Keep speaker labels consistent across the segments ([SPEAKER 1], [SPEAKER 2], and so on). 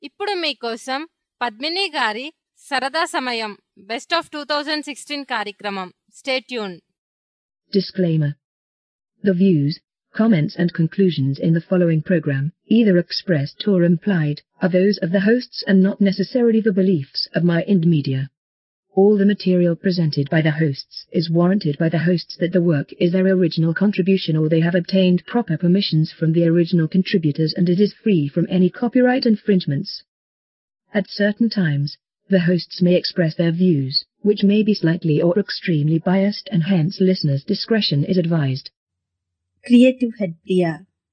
[SPEAKER 1] ఇప్పుడు మీకోసం పద్మిని గారి సరదా సమయం best of two thousand sixteen కార్యక్రమం stay tuned
[SPEAKER 2] Disclaimer. The views, comments and conclusions in the following program, either expressed or implied, are those of the hosts and not necessarily the beliefs of My Ind Media. All the material presented by the hosts is warranted by the hosts that the work is their original contribution or they have obtained proper permissions from the original contributors and it is free from any copyright infringements. At certain times, the hosts may express their views, which may be slightly or extremely biased and hence listeners' discretion is advised.
[SPEAKER 3] Creative head Priya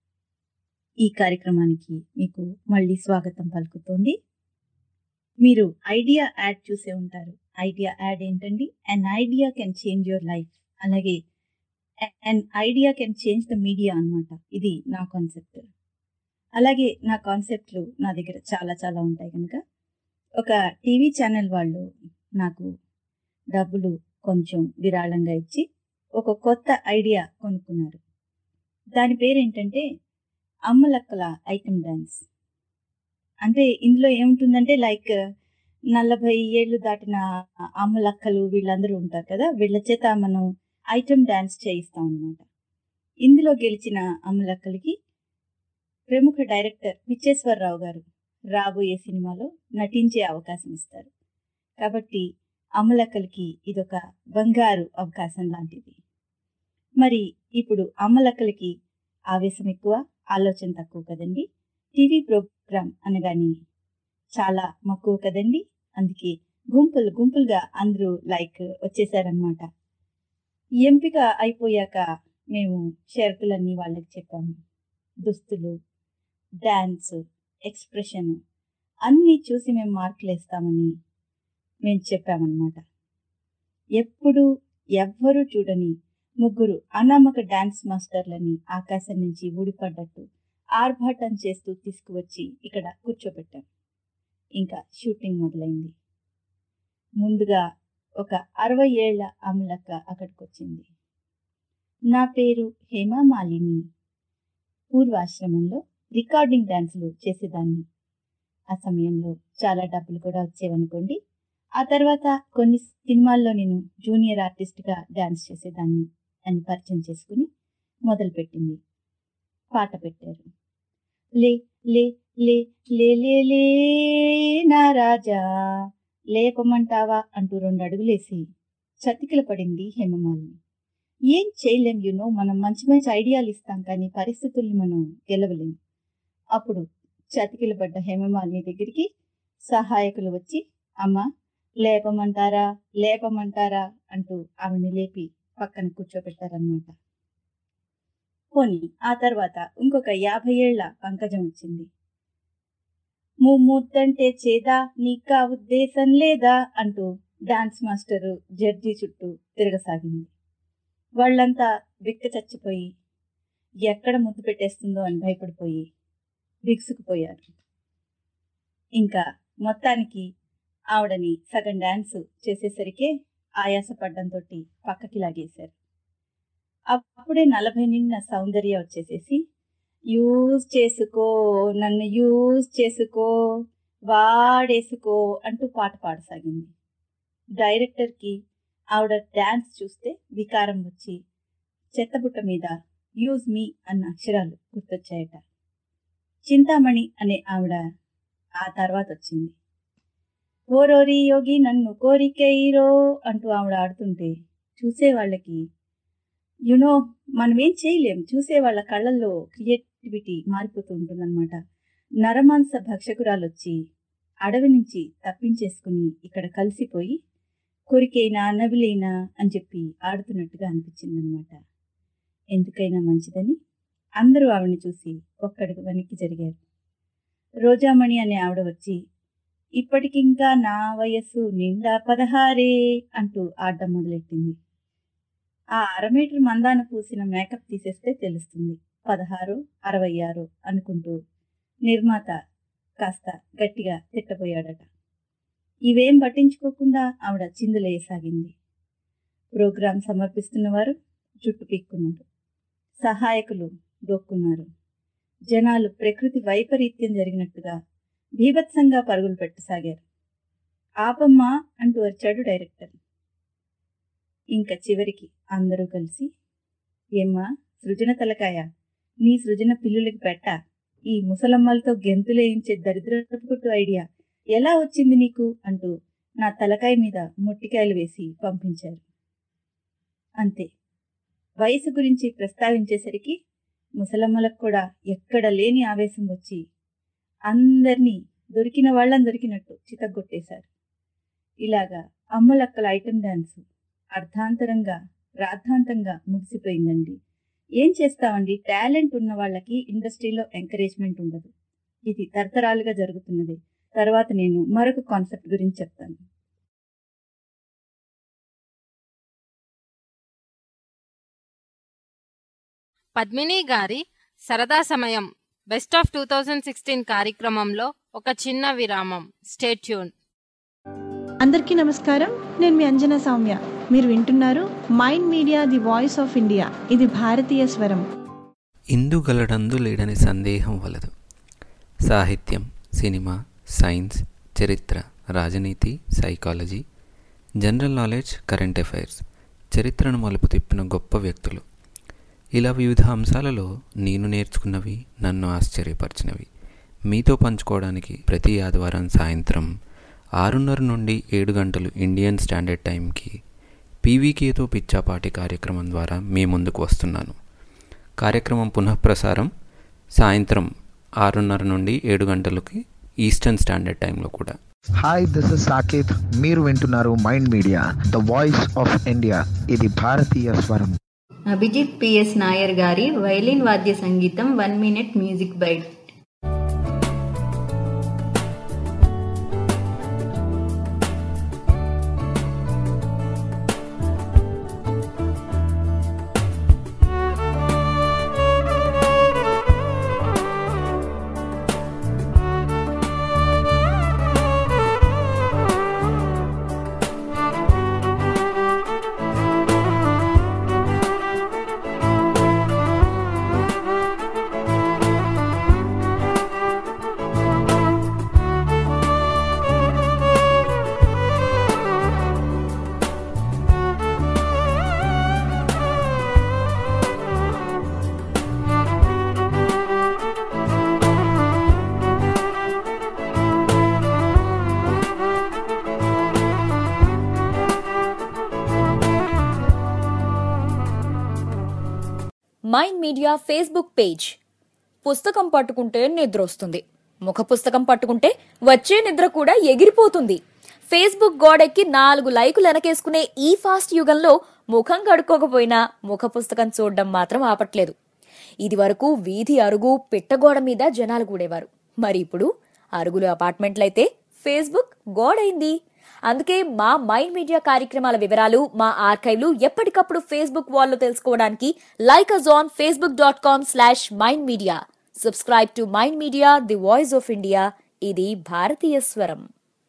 [SPEAKER 3] ఈ కార్యక్రమానికి మీకు మళ్ళీ స్వాగతం పలుకుతోంది మీరు idea add చూసే ఉంటారు idea ad ఏంటండి an idea can change your life అలాగే an idea can change the media అన్నమాట ఇది నా కాన్సెప్ట్ అలాగే నా కాన్సెప్ట్లు నా దగ్గర చాలా చాలా ఉంటాయి కనుక ఒక టీవీ ఛానల్ వాళ్ళు నాకు డబ్బులు కొంచెం విరాళంగా ఇచ్చి ఒక కొత్త ఐడియా కొనుక్కున్నారు దాని పేరు ఏంటంటే అమ్మలక్కల ఐటమ్ డాన్స్ అంటే ఇందులో ఏముంటుందంటే లైక్ నలభై ఏళ్ళు దాటిన అమ్మలక్కలు వీళ్ళందరూ ఉంటారు కదా వీళ్ళ చేత మనం ఐటమ్ డాన్స్ చేయిస్తాం అనమాట ఇందులో గెలిచిన అమ్మలక్కలకి ప్రముఖ డైరెక్టర్ పిచ్చేశ్వరరావు గారు రాబోయే సినిమాలో నటించే అవకాశం ఇస్తారు కాబట్టి అమ్మలక్కలకి ఇదొక బంగారు అవకాశం లాంటిది మరి ఇప్పుడు అమ్మలక్కలకి ఆవేశం ఎక్కువ ఆలోచన తక్కువ కదండి టీవీ ప్రోగ్రామ్ అనగానే చాలా మక్కువ కదండి అందుకే గుంపులు గుంపులుగా అందరూ లైక్ వచ్చేసారనమాట ఎంపిక అయిపోయాక మేము షరతులన్నీ వాళ్ళకి చెప్పాము దుస్తులు డ్యాన్స్ ఎక్స్ప్రెషన్ అన్నీ చూసి మేము మార్కులు వేస్తామని మేము చెప్పామన్నమాట ఎప్పుడు ఎవ్వరూ చూడని ముగ్గురు అనామక డాన్స్ మాస్టర్లని ఆకాశం నుంచి ఊడిపడ్డట్టు ఆర్భాటం చేస్తూ తీసుకువచ్చి ఇక్కడ కూర్చోబెట్టాం ఇంకా షూటింగ్ మొదలైంది ముందుగా ఒక అరవై ఏళ్ల అమలక్క అక్కడికి వచ్చింది నా పేరు హేమామాలిని పూర్వాశ్రమంలో రికార్డింగ్ డాన్సులు చేసేదాన్ని ఆ సమయంలో చాలా డబ్బులు కూడా వచ్చేవనుకోండి ఆ తర్వాత కొన్ని సినిమాల్లో నేను జూనియర్ ఆర్టిస్ట్గా డాన్స్ చేసేదాన్ని అని పరిచయం చేసుకుని మొదలుపెట్టింది పాట పెట్టారు లే లే లే లే లే లే నా రాజా లేపమంటావా అంటూ రెండు అడుగులేసి చతికిల పడింది హేమమాలిని ఏం చేయలేం యూనో మనం మంచి మంచి ఐడియాలు ఇస్తాం కానీ పరిస్థితుల్ని మనం గెలవలేం అప్పుడు చతికిల పడ్డ హేమమాలిని దగ్గరికి సహాయకులు వచ్చి అమ్మ లేపమంటారా లేపమంటారా అంటూ ఆమెను లేపి పక్కన కూర్చోబెట్టారనమాట పోనీ ఆ తర్వాత ఇంకొక యాభై ఏళ్ల పంకజం వచ్చింది ముమ్మూర్తంటే చేదా నీకా ఉద్దేశం లేదా అంటూ డాన్స్ మాస్టరు జడ్జి చుట్టూ తిరగసాగింది వాళ్ళంతా బిక్క చచ్చిపోయి ఎక్కడ ముద్దు పెట్టేస్తుందో అని భయపడిపోయి బిగుసుకుపోయారు ఇంకా మొత్తానికి ఆవిడని సగం డాన్స్ చేసేసరికే ఆయాసపడ్డంతో పక్కకి లాగేశారు అప్పుడే నలభై నిన్న సౌందర్య వచ్చేసేసి యూజ్ చేసుకో నన్ను యూజ్ చేసుకో వాడేసుకో అంటూ పాట పాడసాగింది డైరెక్టర్కి ఆవిడ డ్యాన్స్ చూస్తే వికారం వచ్చి చెత్తబుట్ట మీద యూజ్ మీ అన్న అక్షరాలు గుర్తొచ్చాయట చింతామణి అనే ఆవిడ ఆ తర్వాత వచ్చింది ఓరోరి యోగి నన్ను కోరికైరో అంటూ ఆవిడ ఆడుతుంటే చూసే వాళ్ళకి యునో మనం ఏం చేయలేం చూసే వాళ్ళ కళ్ళల్లో క్రియేటివిటీ మారిపోతూ ఉంటుందన్నమాట నరమాంస భక్షకురాలు వచ్చి అడవి నుంచి తప్పించేసుకుని ఇక్కడ కలిసిపోయి కొరికైనా నవిలైనా అని చెప్పి ఆడుతున్నట్టుగా అనిపించిందనమాట ఎందుకైనా మంచిదని అందరూ ఆవిడని చూసి ఒక్కడికి వెనక్కి జరిగారు రోజామణి అనే ఆవిడ వచ్చి ఇప్పటికింకా నా వయస్సు నిండా పదహారే అంటూ ఆడడం మొదలెట్టింది ఆ అర మీటర్ మందాన పూసిన మేకప్ తీసేస్తే తెలుస్తుంది పదహారు అరవై ఆరు అనుకుంటూ నిర్మాత కాస్త గట్టిగా తిట్టబోయాడట ఇవేం పట్టించుకోకుండా ఆవిడ చిందులేయసాగింది ప్రోగ్రాం సమర్పిస్తున్నవారు జుట్టు పీక్కున్నారు సహాయకులు దోక్కున్నారు జనాలు ప్రకృతి వైపరీత్యం జరిగినట్టుగా భీభత్సంగా పరుగులు పెట్టసాగారు ఆపమ్మా అంటూ వచ్చాడు డైరెక్టర్ ఇంకా చివరికి అందరూ కలిసి ఏమ్మా సృజన తలకాయ నీ సృజన పిల్లులకి పెట్ట ఈ ముసలమ్మలతో గెంతులేయించే దరిద్రపుట్టు ఐడియా ఎలా వచ్చింది నీకు అంటూ నా తలకాయ మీద మొట్టికాయలు వేసి పంపించారు అంతే వయసు గురించి ప్రస్తావించేసరికి ముసలమ్మలకు కూడా ఎక్కడ లేని ఆవేశం వచ్చి అందరినీ దొరికిన వాళ్ళని దొరికినట్టు చితగ్గొట్టేశారు ఇలాగా అమ్మలక్కల ఐటమ్ డాన్స్ అర్ధాంతరంగా రాద్ధాంతంగా ముగిసిపోయిందండి ఏం చేస్తామండి టాలెంట్ ఉన్న వాళ్ళకి ఇండస్ట్రీలో ఎంకరేజ్మెంట్ ఉండదు ఇది తరతరాలుగా జరుగుతున్నది తర్వాత నేను మరొక కాన్సెప్ట్ గురించి చెప్తాను
[SPEAKER 1] పద్మిని గారి సరదా సమయం best of two thousand sixteen కార్యక్రమంలో ఒక చిన్న విరామం స్టేట్యూన్
[SPEAKER 4] అందరికీ నమస్కారం నేను మీ అంజనా సౌమ్య మీరు వింటున్నారు Mind Media the voice of India ఇది భారతీయ స్వరం
[SPEAKER 5] ఇందుగలడందు లేడని సందేహం వలదు సాహిత్యం సినిమా సైన్స్ చరిత్ర రాజనీతి psychology general knowledge current affairs చరిత్రను మలుపు తిప్పిన గొప్ప వ్యక్తులు ఇలా వివిధ అంశాలలో నేను నేర్చుకున్నవి నన్ను ఆశ్చర్యపరిచినవి మీతో పంచుకోవడానికి ప్రతి ఆదివారం సాయంత్రం ఆరున్నర నుండి ఏడు గంటలు ఇండియన్ స్టాండర్డ్ టైంకి పీవీకేతో పిచ్చాపాటి కార్యక్రమం ద్వారా మీ ముందుకు వస్తున్నాను కార్యక్రమం పునఃప్రసారం సాయంత్రం ఆరున్నర నుండి ఏడు గంటలకి ఈస్టర్న్ స్టాండర్డ్ టైంలో కూడా
[SPEAKER 6] హాయ్ దిస్ ఇస్ సాకేత్ మీరు వింటున్నారు Mind Media the voice of India ఇది భారతీయ స్వరం
[SPEAKER 7] అభిజిత్ పిఎస్ నాయర్ గారి వైలిన్ వాద్య సంగీతం one minute music bite
[SPEAKER 8] Mind Media Facebook page పుస్తకం పట్టుకుంటే నిద్ర వస్తుంది ముఖ పుస్తకం పట్టుకుంటే వచ్చే నిద్ర కూడా ఎగిరిపోతుంది ఫేస్బుక్ గోడెక్కి నాలుగు లైకులు వెనకేసుకునే ఈ ఫాస్ట్ యుగంలో ముఖం కడుక్కోకపోయినా ముఖ పుస్తకం చూడడం మాత్రం ఆపట్లేదు ఇది వరకు వీధి అరుగు పిట్టగోడ మీద జనాలు కూడేవారు మరి ఇప్పుడు అరుగులు అపార్ట్మెంట్లయితే ఫేస్బుక్ గోడైంది అందుకే మా మైండ్ మీడియా కార్యక్రమాల వివరాలు మా ఆర్కైవ్లు ఎప్పటికప్పుడు ఫేస్బుక్ వాల్లో తెలుసుకోవడానికి like us on Facebook dot com slash Mind Media subscribe to Mind Media the voice of India ఇది భారతీయ స్వరం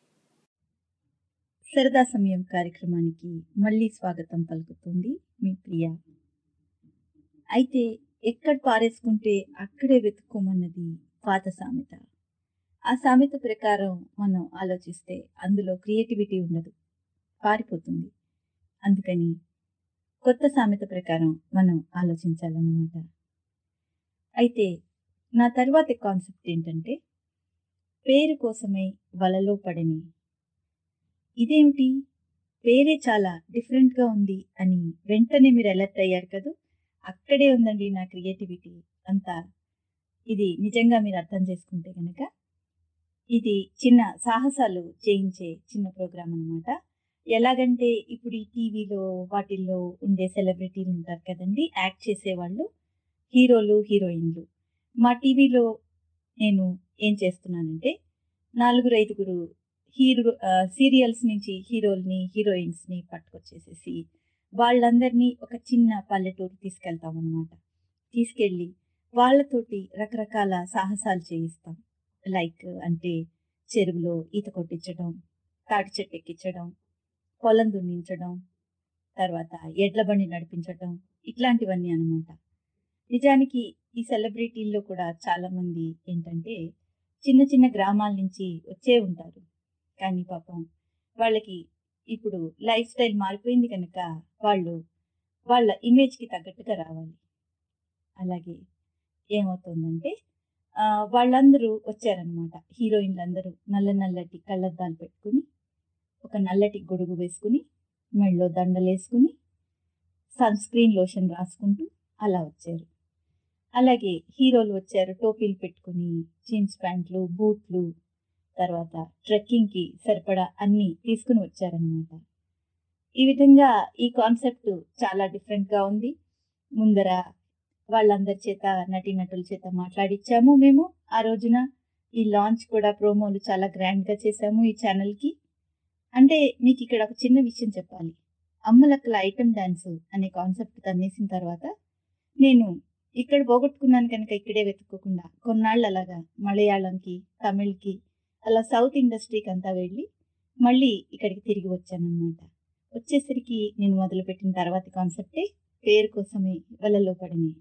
[SPEAKER 3] సరదా సమయం కార్యక్రమానికి మళ్ళీ స్వాగతం పలుకుతుంది మీ ప్రియ అయితే ఎక్కడ పారేసుకుంటే అక్కడే వెతుక్కోమన్నది పాత సామెత ఆ సామెత ప్రకారం మనం ఆలోచిస్తే అందులో క్రియేటివిటీ ఉండదు పారిపోతుంది అందుకని కొత్త సామెత ప్రకారం మనం ఆలోచించాలన్నమాట అయితే నా తర్వాతి కాన్సెప్ట్ ఏంటంటే పేరు కోసమై వలలో పడని ఇదేమిటి పేరే చాలా డిఫరెంట్గా ఉంది అని వెంటనే మీరు అలర్ట్ అయ్యారు కదా అక్కడే ఉందండి నా క్రియేటివిటీ అంతా ఇది నిజంగా మీరు అర్థం చేసుకుంటే కనుక ఇది చిన్న సాహసాలు చేయించే చిన్న ప్రోగ్రామ్ అనమాట ఎలాగంటే ఇప్పుడు ఈ టీవీలో వాటిల్లో ఉండే సెలబ్రిటీలు ఉంటారు కదండి యాక్ట్ చేసేవాళ్ళు హీరోలు హీరోయిన్లు మా టీవీలో నేను ఏం చేస్తున్నానంటే నలుగురు ఐదుగురు హీరో సీరియల్స్ నుంచి హీరోల్ని హీరోయిన్స్ని పట్టుకొచ్చేసేసి వాళ్ళందరినీ ఒక చిన్న పల్లెటూరు తీసుకెళ్తాం అనమాట తీసుకెళ్ళి వాళ్ళతోటి రకరకాల సాహసాలు చేయిస్తాం లైక్ అంటే చెరువులో ఈత కొట్టించడం తాటి చెట్టు ఎక్కించడం పొలం దున్నించడం తర్వాత ఎడ్ల బండి నడిపించడం ఇట్లాంటివన్నీ అనమాట నిజానికి ఈ సెలబ్రిటీల్లో కూడా చాలా మంది ఏంటంటే చిన్న చిన్న గ్రామాల నుంచి వచ్చే ఉంటారు కానీ పాపం వాళ్ళకి ఇప్పుడు లైఫ్ స్టైల్ మారిపోయింది కనుక వాళ్ళు వాళ్ళ ఇమేజ్కి తగ్గట్టుగా రావాలి అలాగే ఏమవుతుందంటే ఆ, వాళ్ళందరూ వచ్చారనమాట హీరోయిన్లు అందరూ నల్ల నల్లటి కళ్ళద్దాలు పెట్టుకుని ఒక నల్లటి గొడుగు వేసుకుని మెళ్ళో దండలేసుకుని సన్ స్క్రీన్ లోషన్ రాసుకుంటూ అలా వచ్చారు అలాగే హీరోలు వచ్చారు టోపీలు పెట్టుకుని జీన్స్ ప్యాంట్లు బూట్లు తర్వాత ట్రెక్కింగ్కి సరిపడా అన్నీ తీసుకుని వచ్చారనమాట ఈ విధంగా ఈ కాన్సెప్ట్ చాలా డిఫరెంట్గా ఉంది ముందర వాళ్ళందరి చేత నటీనటుల చేత మాట్లాడిచ్చాము మేము ఆ రోజున ఈ లాంచ్ కూడా ప్రోమోలు చాలా గ్రాండ్గా చేశాము ఈ ఛానల్కి అంటే మీకు ఇక్కడ ఒక చిన్న విషయం చెప్పాలి అమ్మలక్కల ఐటమ్ డాన్స్ అనే కాన్సెప్ట్ తన్నేసిన తర్వాత నేను ఇక్కడ పోగొట్టుకున్నాను కనుక ఇక్కడే వెతుక్కోకుండా కొన్నాళ్ళు అలాగా మలయాళంకి తమిళ్కి అలా సౌత్ ఇండస్ట్రీకి అంతా వెళ్ళి మళ్ళీ ఇక్కడికి తిరిగి వచ్చానన్నమాట వచ్చేసరికి నేను మొదలుపెట్టిన తర్వాతి కాన్సెప్టే పేరు కోసమే వలలో పడిని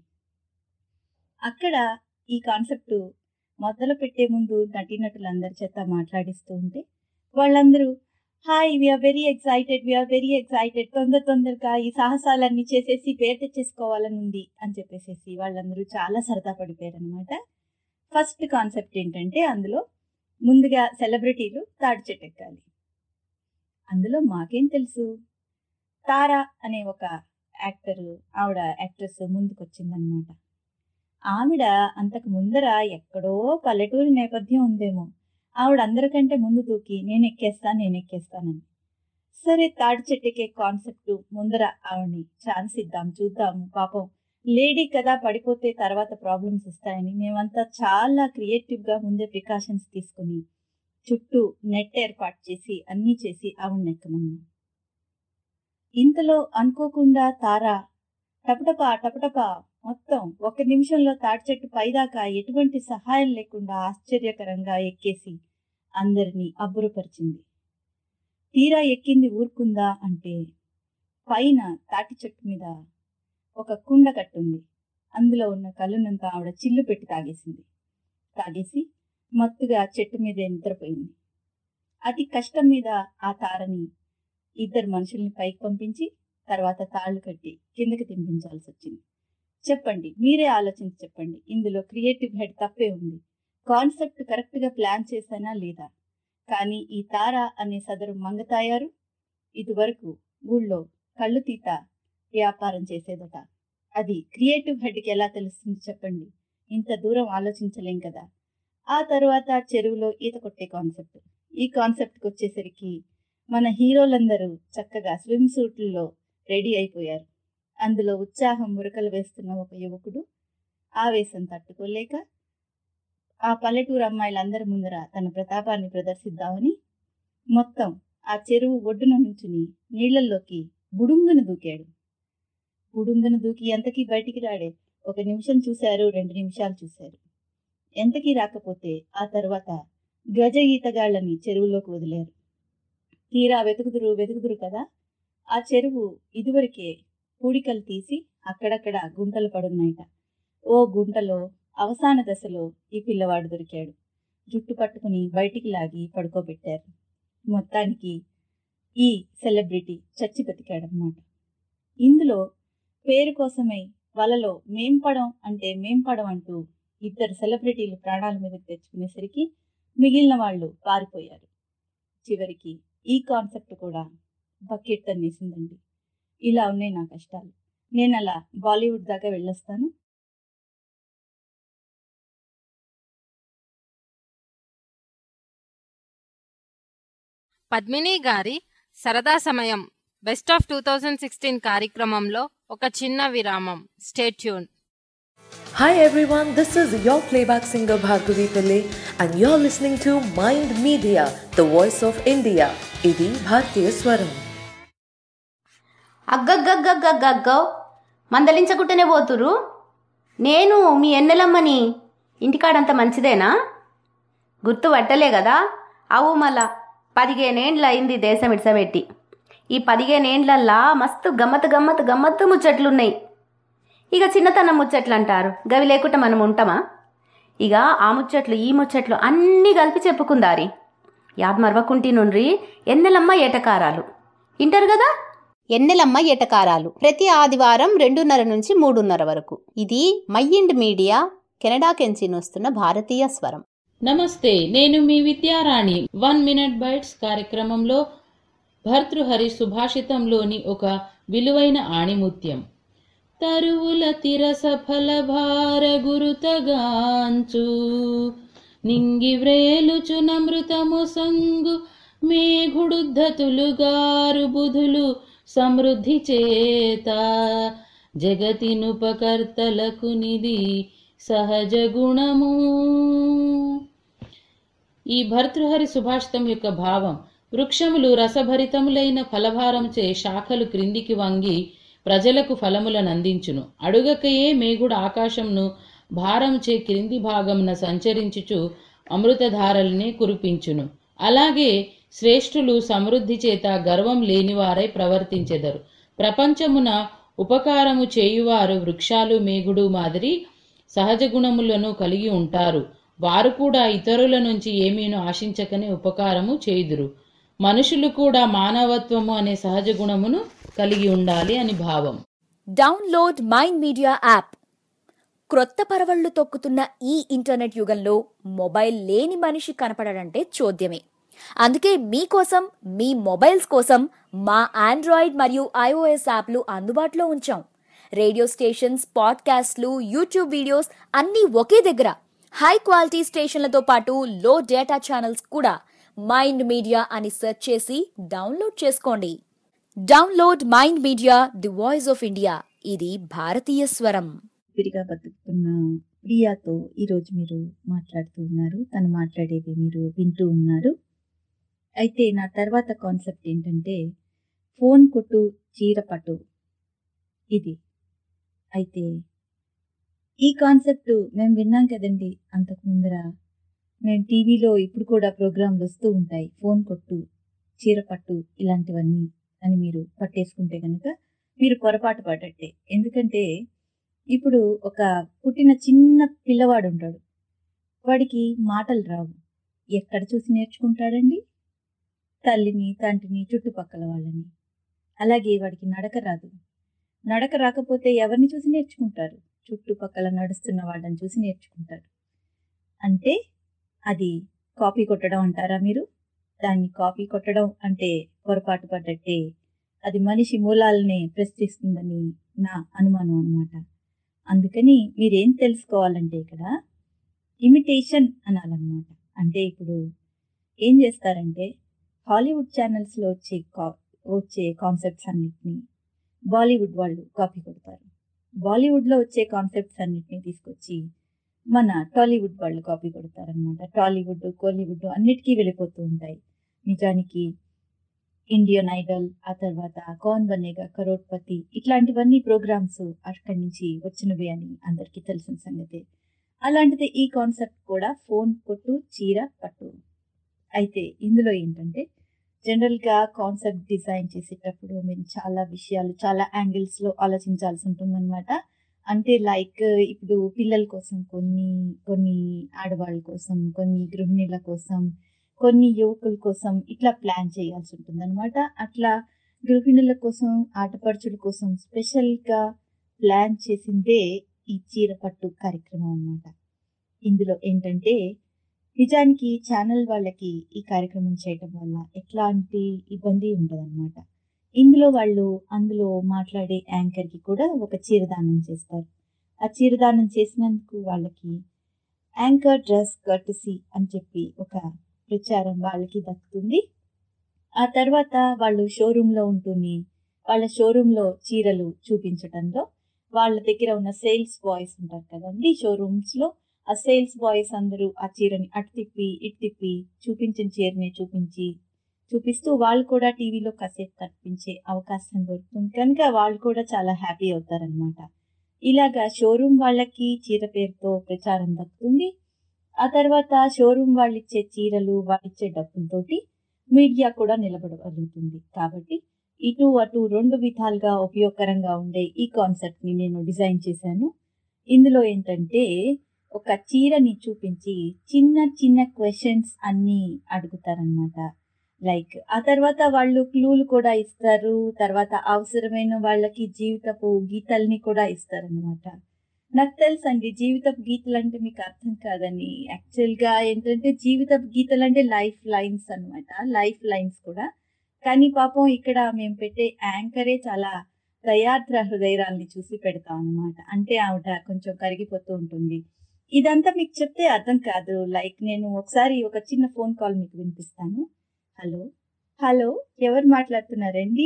[SPEAKER 3] అక్కడ ఈ కాన్సెప్ట్ మొదలు పెట్టే ముందు నటీనటులందరి చేత మాట్లాడిస్తూ ఉంటే వాళ్ళందరూ hi we're very excited we're very excited తొందర తొందరగా ఈ సాహసాలన్నీ చేసేసి పేరు తెచ్చేసుకోవాలని ఉంది అని చెప్పేసేసి వాళ్ళందరూ చాలా సరదా పడిపోయారు అనమాట ఫస్ట్ కాన్సెప్ట్ ఏంటంటే అందులో ముందుగా సెలబ్రిటీలు తాడి చెట్టు ఎక్కాలి అందులో మాకేం తెలుసు తారా అనే ఒక యాక్టర్ ఆవిడ యాక్ట్రెస్ ముందుకు వచ్చిందనమాట ఆవిడ అంతకు ముందర ఎక్కడో పల్లెటూరి నేపథ్యం ఉందేమో ఆవిడ అందరికంటే ముందు దూకి నేను ఎక్కేస్తాను నేను ఎక్కేస్తానని సరే తాడి చెట్టుకే కాన్సెప్ట్ ముందర ఆవిడని ఛాన్స్ ఇద్దాం చూద్దాము పాపం లేడీ కదా పడిపోతే తర్వాత ప్రాబ్లమ్స్ వస్తాయని మేమంతా చాలా క్రియేటివ్గా ముందే ప్రికాషన్స్ తీసుకుని చుట్టూ నెట్ ఏర్పాటు చేసి అన్నీ చేసి ఆవిడని ఎక్కమన్నాం ఇంతలో అనుకోకుండా తార టపటపా టపటపా మొత్తం ఒక నిమిషంలో తాటి చెట్టు పైదాకా ఎటువంటి సహాయం లేకుండా ఆశ్చర్యకరంగా ఎక్కేసి అందరినీ అబ్బురపరిచింది తీరా ఎక్కింది ఊరుకుందా అంటే పైన తాటి చెట్టు మీద ఒక కుండ కట్టుంది అందులో ఉన్న కళ్ళునంతా ఆవిడ చిల్లు పెట్టి తాగేసింది తాగేసి మత్తుగా చెట్టు మీదే నిద్రపోయింది అతి కష్టం మీద ఆ తారని ఇద్దరు మనుషుల్ని పైకి పంపించి తర్వాత తాళ్ళు కట్టి కిందకి తినిపించాల్సి వచ్చింది చెప్పండి మీరే ఆలోచించి చెప్పండి ఇందులో క్రియేటివ్ హెడ్ తప్పే ఉంది కాన్సెప్ట్ కరెక్ట్గా ప్లాన్ చేశానా లేదా కానీ ఈ తార అనే సదరు మంగతాయారు ఇదివరకు ఊళ్ళో కళ్ళు తీత వ్యాపారం చేసేదట అది క్రియేటివ్ హెడ్కి ఎలా తెలుస్తుంది చెప్పండి ఇంత దూరం ఆలోచించలేం కదా ఆ తర్వాత చెరువులో ఈత కొట్టే కాన్సెప్ట్ ఈ కాన్సెప్ట్కి వచ్చేసరికి మన హీరోలందరూ చక్కగా స్విమ్ సూట్లలో రెడీ అయిపోయారు అందులో ఉత్సాహం మురకలు వేస్తున్న ఒక యువకుడు ఆవేశం తట్టుకోలేక ఆ పల్లెటూరు అమ్మాయిలందరి ముందర తన ప్రతాపాన్ని ప్రదర్శిద్దామని మొత్తం ఆ చెరువు ఒడ్డున నుంచుని నీళ్లల్లోకి బుడుంగన దూకాడు బుడుంగన దూకి ఎంతకీ బయటికి రాడే ఒక నిమిషం చూశారు రెండు నిమిషాలు చూశారు ఎంతకీ రాకపోతే ఆ తర్వాత గజ ఈతగాళ్ళని చెరువులోకి వదిలారు తీరా వెతుకుదురు వెతుకుదురు కదా ఆ చెరువు ఇదివరకే పూడికలు తీసి అక్కడక్కడ గుంటలు పడున్నాయట ఓ గుంటలో అవసాన దశలో ఈ పిల్లవాడు దొరికాడు జుట్టు పట్టుకుని బయటికి లాగి పడుకోబెట్టారు మొత్తానికి ఈ సెలబ్రిటీ చచ్చి బతికాడనమాట ఇందులో పేరు కోసమై వలలో మేం పడం అంటే మేం పడం అంటూ ఇద్దరు సెలబ్రిటీలు ప్రాణాల మీదకి తెచ్చుకునేసరికి మిగిలిన వాళ్ళు పారిపోయారు చివరికి ఈ కాన్సెప్ట్ కూడా బకెట్ తన్నేసిందండి ఇలా ఉన్నాయి నా కష్టాలు నేను అలా బాలీవుడ్ దాకా వెళ్ళొస్తాను
[SPEAKER 1] పద్మిని గారి సరదా సమయం best of two thousand sixteen కార్యక్రమంలో ఒక చిన్న విరామం stay tuned
[SPEAKER 9] Hi everyone, this is your playback singer Bhargavi Pillai and you're listening to Mind Media, the voice of India. ఇది భారతీయ స్వరం
[SPEAKER 10] అగ్గగ్గగ్గగ్గగ్గో మందలించకుంటేనే పోతురు నేను మీ ఎన్నెలమ్మని ఇంటికాడంత మంచిదేనా గుర్తు పట్టలే కదా అవు మళ్ళా పదిహేనేండ్ల అయింది దేశం ఇడ్సబెట్టి ఈ పదిహేనేండ్లల్లా మస్తు గమ్మత్ గమ్మత్ గమ్మత్తు ముచ్చట్లున్నాయి ఇక చిన్నతనం ముచ్చట్లు అంటారు గవి లేకుండా మనం ఉంటామా ఇక ఆ ముచ్చట్లు ఈ ముచ్చట్లు అన్నీ కలిపి చెప్పుకుందారి యాద్ మరవకుంటి నుండ్రి ఎన్నెలమ్మ ఏటకారాలు ఇంటారు కదా ఎన్నెలమ్మ ఏటకారాలు ప్రతి ఆదివారం రెండున్నర నుంచి మూడున్నర వరకు ఇది మైండ్ మీడియా కెనడా కెంచి వస్తున్న భారతీయ స్వరం
[SPEAKER 11] నమస్తే నేను మీ విద్యారాణి వన్ మినిట్ బైట్స్ కార్యక్రమంలో భర్తృహరి సుభాషితంలోని ఒక విలువైన ఆణిముత్యం తరువుల తిరస ఫల భార గురుతగాంచు నింగి వ్రేలుచు నమృతము సంగు మేఘుడుద్ధతులుగారు బుధులు సమృద్ధి చేత జగతినుపకర్తలకు నిధి సహజ గుణము ఈ భర్తృహరి సుభాషితం యొక్క భావం వృక్షములు రసభరితములైన ఫలభారంచే శాఖలు క్రిందికి వంగి ప్రజలకు ఫలములను అందించును అడుగకయే మేగుడు ఆకాశంను భారంచే క్రింది భాగమున సంచరించుచు అమృతధారల్నే కురిపించును అలాగే శ్రేష్ఠులు సమృద్ధి చేత గర్వం లేనివారై ప్రవర్తించెదరు ప్రపంచమున ఉపకారము చేయువారు వృక్షాలు మేగుడు మాదిరి సహజ గుణములను కలిగి ఉంటారు వారు కూడా ఇతరుల నుంచి ఏమీను ఆశించకనే ఉపకారము చేయుదురు మనుషులు కూడా మానవత్వము అనే సహజ గుణమును కలిగి ఉండాలి అని భావం
[SPEAKER 8] డౌన్లోడ్ మైండ్ మీడియా యాప్ క్రొత్త పరవళ్లు తొక్కుతున్న ఈ ఇంటర్నెట్ యుగంలో మొబైల్ లేని మనిషి కనపడడంటే చోద్యమే అందుకే మీకోసం మీ మొబైల్స్ కోసం మా ఆండ్రాయిడ్ మరియు ఐఓఎస్ యాప్లు అందుబాటులో ఉంచాం రేడియో స్టేషన్స్ పాడ్కాస్ట్లు యూట్యూబ్ వీడియోస్ అన్నీ ఒకే దగ్గర హై క్వాలిటీ స్టేషన్లతో పాటు లో డేటా ఛానల్స్ కూడా మైండ్ మీడియా అని సెర్చ్ చేసి డౌన్లోడ్ చేసుకోండి download Mind Media the voice of India ఇది భారతీయ స్వరం
[SPEAKER 3] ఊపిరిగా బతుకుతున్న ప్రియాతో ఈరోజు మీరు మాట్లాడుతూ ఉన్నారు తను మాట్లాడేది మీరు వింటూ ఉన్నారు అయితే నా తర్వాత కాన్సెప్ట్ ఏంటంటే ఫోన్ కొట్టు చీర పట్టు ఇది అయితే ఈ కాన్సెప్ట్ మేము విన్నాం కదండి అంతకు ముందర మేము టీవీలో ఇప్పుడు కూడా ప్రోగ్రాంలు వస్తూ ఉంటాయి ఫోన్ కొట్టు చీర పట్టు ఇలాంటివన్నీ అని మీరు పట్టేసుకుంటే కనుక మీరు పొరపాటు పడ్డట్టే ఎందుకంటే ఇప్పుడు ఒక పుట్టిన చిన్న పిల్లవాడు ఉంటాడు వాడికి మాటలు రావు ఎక్కడ చూసి నేర్చుకుంటాడండి తల్లిని తండ్రిని చుట్టుపక్కల వాళ్ళని అలాగే వాడికి నడక రాదు నడక రాకపోతే ఎవరిని చూసి నేర్చుకుంటారు చుట్టుపక్కల నడుస్తున్న వాళ్ళని చూసి నేర్చుకుంటారు అంటే అది కాపీ కొట్టడం అంటారా మీరు దాన్ని కాపీ కొట్టడం అంటే పొరపాటు పడ్డట్టే అది మనిషి మూలాలనే ప్రశ్నిస్తుందని నా అనుమానం అన్నమాట అందుకని మీరేం తెలుసుకోవాలంటే ఇక్కడ ఇమిటేషన్ అనాలన్నమాట అంటే ఇప్పుడు ఏం చేస్తారంటే హాలీవుడ్ ఛానల్స్లో వచ్చే కా వచ్చే కాన్సెప్ట్స్ అన్నిటిని బాలీవుడ్ వాళ్ళు కాపీ కొడతారు బాలీవుడ్లో వచ్చే కాన్సెప్ట్స్ అన్నిటిని తీసుకొచ్చి మన టాలీవుడ్ వాళ్ళు కాపీ కొడతారనమాట టాలీవుడ్ కోలీవుడ్ అన్నిటికీ వెళ్ళిపోతూ ఉంటాయి నిజానికి ఇండియన్ ఐడల్ ఆ తర్వాత కౌన్ బనేగా కరోడ్పతి ఇట్లాంటివన్నీ ప్రోగ్రామ్స్ అక్కడి నుంచి వచ్చినవి అని అందరికీ తెలిసిన సంగతే అలాంటిది ఈ కాన్సెప్ట్ కూడా ఫోన్ కొట్టు చీర పట్టు అయితే ఇందులో ఏంటంటే జనరల్గా కాన్సెప్ట్ డిజైన్ చేసేటప్పుడు మేము చాలా విషయాలు చాలా యాంగిల్స్లో ఆలోచించాల్సి ఉంటుందన్నమాట అంటే లైక్ ఇప్పుడు పిల్లల కోసం కొన్ని కొన్ని ఆడవాళ్ళ కోసం కొన్ని గృహిణుల కోసం కొన్ని యువకుల కోసం ఇట్లా ప్లాన్ చేయాల్సి ఉంటుందన్నమాట అట్లా గృహిణుల కోసం ఆటపడుచుల కోసం స్పెషల్గా ప్లాన్ చేసిందే ఈ చీర పట్టు కార్యక్రమం అన్నమాట ఇందులో ఏంటంటే నిజానికి ఛానల్ వాళ్ళకి ఈ కార్యక్రమం చేయటం వల్ల ఎట్లాంటి ఇబ్బంది ఉండదన్నమాట ఇందులో వాళ్ళు అందులో మాట్లాడే యాంకర్కి కూడా ఒక చీరదానం చేస్తారు ఆ చీరదానం చేసినందుకు వాళ్ళకి యాంకర్ డ్రెస్ కర్టసీ అని చెప్పి ఒక ప్రచారం వాళ్ళకి దక్కుతుంది ఆ తర్వాత వాళ్ళు షోరూంలో ఉంటుంది వాళ్ళ షోరూంలో చీరలు చూపించడంలో వాళ్ళ దగ్గర ఉన్న సేల్స్ బాయ్స్ ఉంటారు కదండి షోరూమ్స్లో ఆ సేల్స్ బాయ్స్ అందరూ ఆ చీరని అటు తిప్పి ఇటు తిప్పి చూపించిన చీరని చూపించి చూపిస్తూ వాళ్ళు కూడా టీవీలో కాసేపు కనిపించే అవకాశం దొరుకుతుంది కనుక వాళ్ళు కూడా చాలా హ్యాపీ అవుతారనమాట ఇలాగా షోరూమ్ వాళ్ళకి చీర పేరుతో ప్రచారం దక్కుతుంది ఆ తర్వాత షోరూమ్ వాళ్ళు ఇచ్చే చీరలు వాళ్ళు ఇచ్చే డబ్బులతోటి మీడియా కూడా నిలబడగలుగుతుంది కాబట్టి ఇటు అటు రెండు విధాలుగా ఉపయోగకరంగా ఉండే ఈ కాన్సెప్ట్ని నేను డిజైన్ చేశాను ఇందులో ఏంటంటే ఒక చీరని చూపించి చిన్న చిన్న క్వశ్చన్స్ అన్ని అడుగుతారనమాట లైక్ ఆ తర్వాత వాళ్ళు క్లూలు కూడా ఇస్తారు తర్వాత అవసరమైన వాళ్ళకి జీవితపు గీతల్ని కూడా ఇస్తారనమాట నాకు తెలుసు అండి జీవితపు గీతలు అంటే మీకు అర్థం కాదని యాక్చువల్గా ఏంటంటే జీవితపు గీతలు అంటే లైఫ్ లైన్స్ అన్నమాట లైఫ్ లైన్స్ కూడా కానీ పాపం ఇక్కడ మేము పెట్టే యాంకరే చాలా దయాద్ర హృదయరాల్ని చూసి పెడతాం అన్నమాట అంటే ఆవిడ కొంచెం కరిగిపోతూ ఉంటుంది ఇదంతా మీకు చెప్తే అర్థం కాదు లైక్ నేను ఒకసారి ఒక చిన్న ఫోన్ కాల్ మీకు వినిపిస్తాను హలో హలో ఎవరు మాట్లాడుతున్నారండి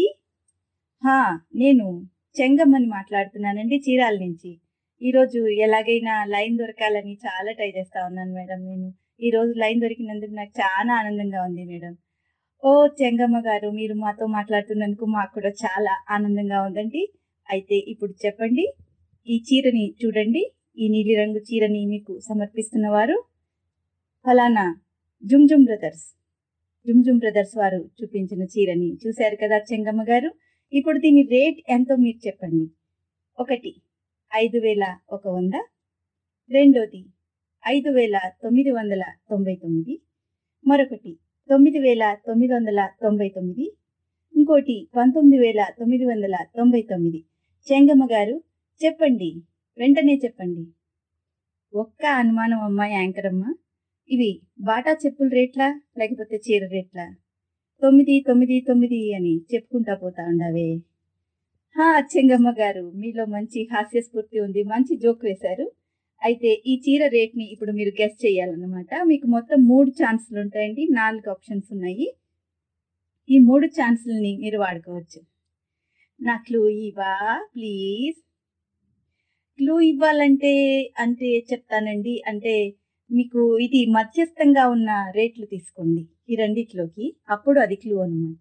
[SPEAKER 3] హా నేను చెంగమ్మని మాట్లాడుతున్నానండి చీరాల నుంచి ఈరోజు ఎలాగైనా లైన్ దొరకాలని చాలా ట్రై చేస్తా ఉన్నాను మేడం నేను ఈ రోజు లైన్ దొరికినందుకు నాకు చాలా ఆనందంగా ఉంది మేడం ఓ చెంగమ్మ గారు మీరు మాతో మాట్లాడుతున్నందుకు మాకు కూడా చాలా ఆనందంగా ఉందండి అయితే ఇప్పుడు చెప్పండి ఈ చీరని చూడండి ఈ నీలిరంగు చీరని మీకు సమర్పిస్తున్నవారు ఫలానా జుమ్ జుమ్ బ్రదర్స్ జుమ్ జుమ్ బ్రదర్స్ వారు చూపించిన చీరని చూశారు కదా చెంగమ్మ గారు ఇప్పుడు దీని రేట్ ఎంతో మీరు చెప్పండి ఒకటి ఐదు వేల ఒక వంద రెండోది ఐదు వేల తొమ్మిది వందల తొంభై తొమ్మిది మరొకటి తొమ్మిది వేల తొమ్మిది వందల తొంభై తొమ్మిది ఇంకోటి పంతొమ్మిది వేల తొమ్మిది వందల తొంభై తొమ్మిది చెంగమ్మ గారు చెప్పండి వెంటనే చెప్పండి ఒక్క అనుమానం అమ్మ యాంకర్ అమ్మ ఇవి బాటా చెప్పుల రేట్లా లేకపోతే చీర రేట్లా తొమ్మిది తొమ్మిది తొమ్మిది అని చెప్పుకుంటా పోతా ఉండవే హా చెంగమ్మ గారు మీలో మంచి హాస్యస్ఫూర్తి ఉంది మంచి జోక్ వేశారు అయితే ఈ చీర రేట్ని ఇప్పుడు మీరు గెస్ట్ చేయాలన్నమాట మీకు మొత్తం మూడు ఛాన్సులు ఉంటాయండి నాలుగు ఆప్షన్స్ ఉన్నాయి ఈ మూడు ఛాన్సులని మీరు వాడుకోవచ్చు నా క్లూ ఇవా ప్లీజ్ క్లూ ఇవ్వాలంటే అంటే చెప్తానండి అంటే మీకు ఇది మధ్యస్థంగా ఉన్న రేట్లు తీసుకోండి ఈ రెండిట్లోకి అప్పుడు అది క్లూ అనమాట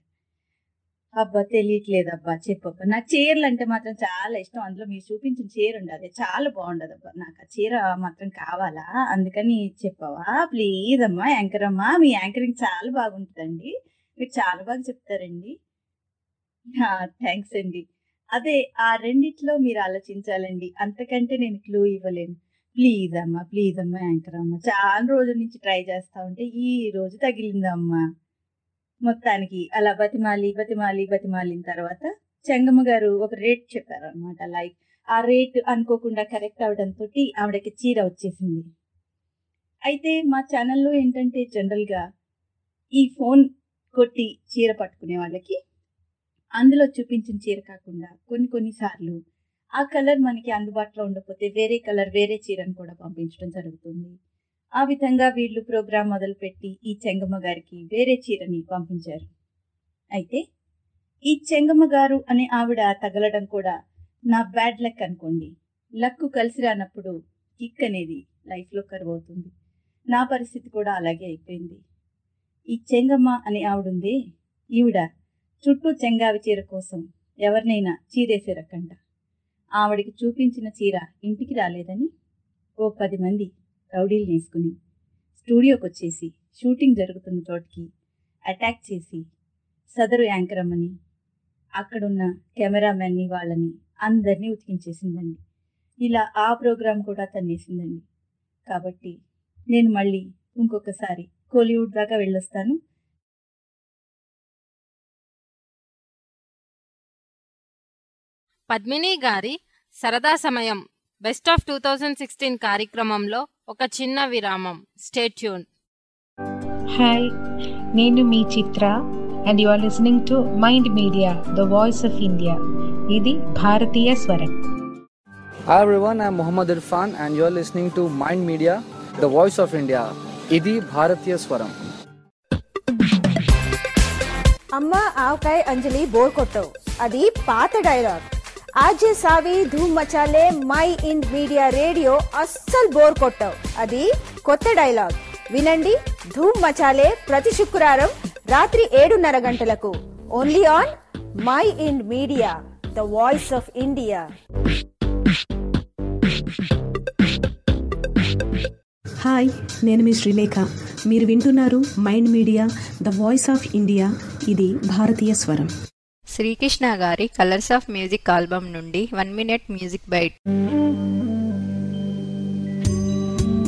[SPEAKER 3] అబ్బా తెలియట్లేదు అబ్బా చెప్పబ్బా నాకు చీరలు అంటే మాత్రం చాలా ఇష్టం అందులో మీరు చూపించిన చీర ఉండదు చాలా బాగుండదు అబ్బా నాకు ఆ చీర మాత్రం కావాలా అందుకని చెప్పవా ప్లీజ్ అమ్మా యాంకర్ అమ్మా మీ యాంకరింగ్ చాలా బాగుంటుందండి మీరు చాలా బాగా చెప్తారండి థ్యాంక్స్ అండి అదే ఆ రెండిట్లో మీరు ఆలోచించాలండి అంతకంటే నేను క్లూ ఇవ్వలేను ప్లీజ్ అమ్మా ప్లీజ్ అమ్మా యాంకర్ అమ్మా చాలా రోజుల నుంచి ట్రై చేస్తా ఉంటే ఈ రోజు తగిలిందమ్మా మొత్తానికి అలా బతిమాలి బతిమాలి బతిమాలిన తర్వాత చెంగమ్మ గారు ఒక రేట్ చెప్పారు అనమాట లైక్ ఆ రేట్ అనుకోకుండా కరెక్ట్ అవడంతో ఆవిడకి చీర వచ్చేసింది అయితే మా ఛానల్లో ఏంటంటే జనరల్గా ఈ ఫోన్ కొట్టి చీర పట్టుకునే వాళ్ళకి అందులో చూపించిన చీర కాకుండా కొన్ని కొన్ని సార్లు ఆ కలర్ మనకి అందుబాటులో ఉండకపోతే వేరే కలర్ వేరే చీరను కూడా పంపించడం జరుగుతుంది ఆ విధంగా వీళ్ళు ప్రోగ్రాం మొదలుపెట్టి ఈ చెంగమ్మ గారికి వేరే చీరని పంపించారు అయితే ఈ చెంగమ్మ గారు అనే ఆవిడ తగలడం కూడా నా బ్యాడ్ లక్ అనుకోండి లక్కు కలిసి రానప్పుడు కిక్ అనేది లైఫ్లో కరువు అవుతుంది నా పరిస్థితి కూడా అలాగే అయిపోయింది ఈ చెంగమ్మ అనే ఆవిడుందే ఈవిడ చుట్టూ చెంగావి చీర కోసం ఎవరినైనా చీరేసే రకంట ఆవిడికి చూపించిన చీర ఇంటికి రాలేదని ఓ పది మంది రౌడీలు వేసుకుని స్టూడియోకి వచ్చేసి షూటింగ్ జరుగుతున్న చోటికి అటాక్ చేసి సదరు యాంకర్ అమ్మని అక్కడున్న కెమెరామెన్ని వాళ్ళని అందరినీ ఉతికించేసిందండి ఇలా ఆ ప్రోగ్రాం కూడా తన్నేసిందండి కాబట్టి నేను మళ్ళీ ఇంకొకసారి కోలీవుడ్ దాకా వెళ్ళొస్తాను
[SPEAKER 1] పద్మిని గారి సరదా సమయం best of two thousand sixteen కార్యక్రమంలో ఒక చిన్న విరామం స్టేట్యూన్
[SPEAKER 12] హాయ్ నేను మీ Chitra and you are listening to Mind Media the voice of India ఇది భారతీయ స్వరం
[SPEAKER 13] Hi everyone, I'm Muhammad Irfan and you're listening to Mind Media, the voice of India. ఇది భారతీయ స్వరం
[SPEAKER 14] అమ్మ ఆవకాయ అంజలి బోర్ కొట్టవు అది పాత డైలాగ్ ఆజే సావి ధూమ్ మచాలే మై ఇండ్ మీడియా రేడియో అస్సలు బోర్ కొట్టవు అది కొత్త డైలాగ్ వినండి ధూమ్ మచాలే ప్రతి శుక్రవారం రాత్రి ఏడున్నర గంటలకు only on Mind Media the voice of India
[SPEAKER 15] hi నేను మీ శ్రీలేఖ మీరు వింటున్నారు Mind Media the voice of India ఇది భారతీయ స్వరం
[SPEAKER 16] శ్రీకృష్ణ గారి కలర్స్ ఆఫ్ మ్యూజిక్ ఆల్బమ్ నుండి one minute music bite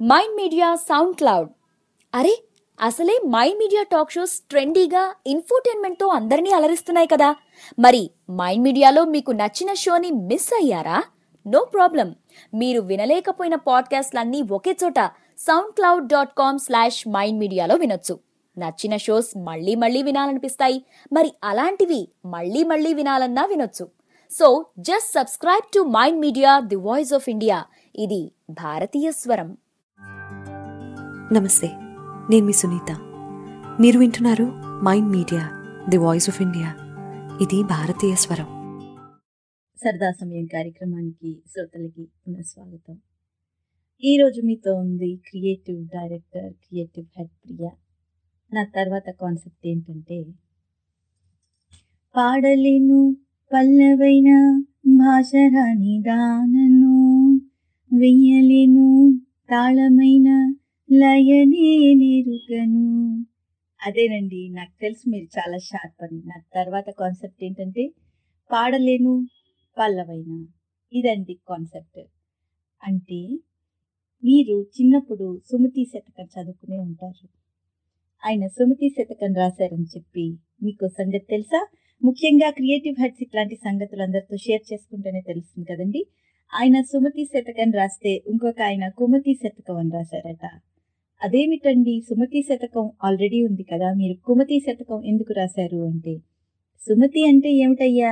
[SPEAKER 8] Mind Media SoundCloud అరే అసలే మైండ్ మీడియా టాక్ షోస్ ట్రెండీగా ఇన్ఫోటైన్మెంట్తో అందరినీ అలరిస్తున్నాయి కదా మరి మైండ్ మీడియాలో మీకు నచ్చిన షోని మిస్ అయ్యారా నో ప్రాబ్లం మీరు వినలేకపోయిన పాడ్కాస్ట్లన్నీ ఒకే చోట SoundCloud dot com slash Mind మీడియాలో వినొచ్చు నచ్చిన షోస్ మళ్ళీ మళ్ళీ వినాలనిపిస్తాయి మరి అలాంటివి మళ్ళీ మళ్ళీ వినాలన్నా వినొచ్చు so just subscribe to Mind Media the voice of India ఇది భారతీయ స్వరం
[SPEAKER 9] నమస్తే నేను మీ సునీత మీరు వింటున్నారు Mind Media the voice of India ఇది భారతీయ స్వరం
[SPEAKER 3] సరదా సమయం కార్యక్రమానికి శ్రోతలకి పునఃస్వాగతం ఈరోజు మీతో ఉంది creative director creative head Priya నా తర్వాత కాన్సెప్ట్ ఏంటంటే పాడలేను పల్లవైన భాషరాని దానను వెయ్యలేను తాళమైన లయనే నెరుగను అదేనండి నాకు తెలుసు మీరు చాలా షార్ప్ అని నా తర్వాత కాన్సెప్ట్ ఏంటంటే పాడలేను పల్లవైన ఇదండి కాన్సెప్ట్ అంటే మీరు చిన్నప్పుడు సుమతి శతకం చదువుకునే ఉంటారు ఆయన సుమతి శతకం రాశారని చెప్పి మీకు సంగతి తెలుసా ముఖ్యంగా క్రియేటివ్ హెడ్స్ ఇట్లాంటి సంగతులు అందరితో షేర్ చేసుకుంటేనే తెలుస్తుంది కదండి ఆయన సుమతి శతకం రాస్తే ఇంకొక ఆయన కుమతి శతకం అని రాశారట అదేమిటండి సుమతి శతకం ఆల్రెడీ ఉంది కదా మీరు కుమతి శతకం ఎందుకు రాశారు అంటే సుమతి అంటే ఏమిటయ్యా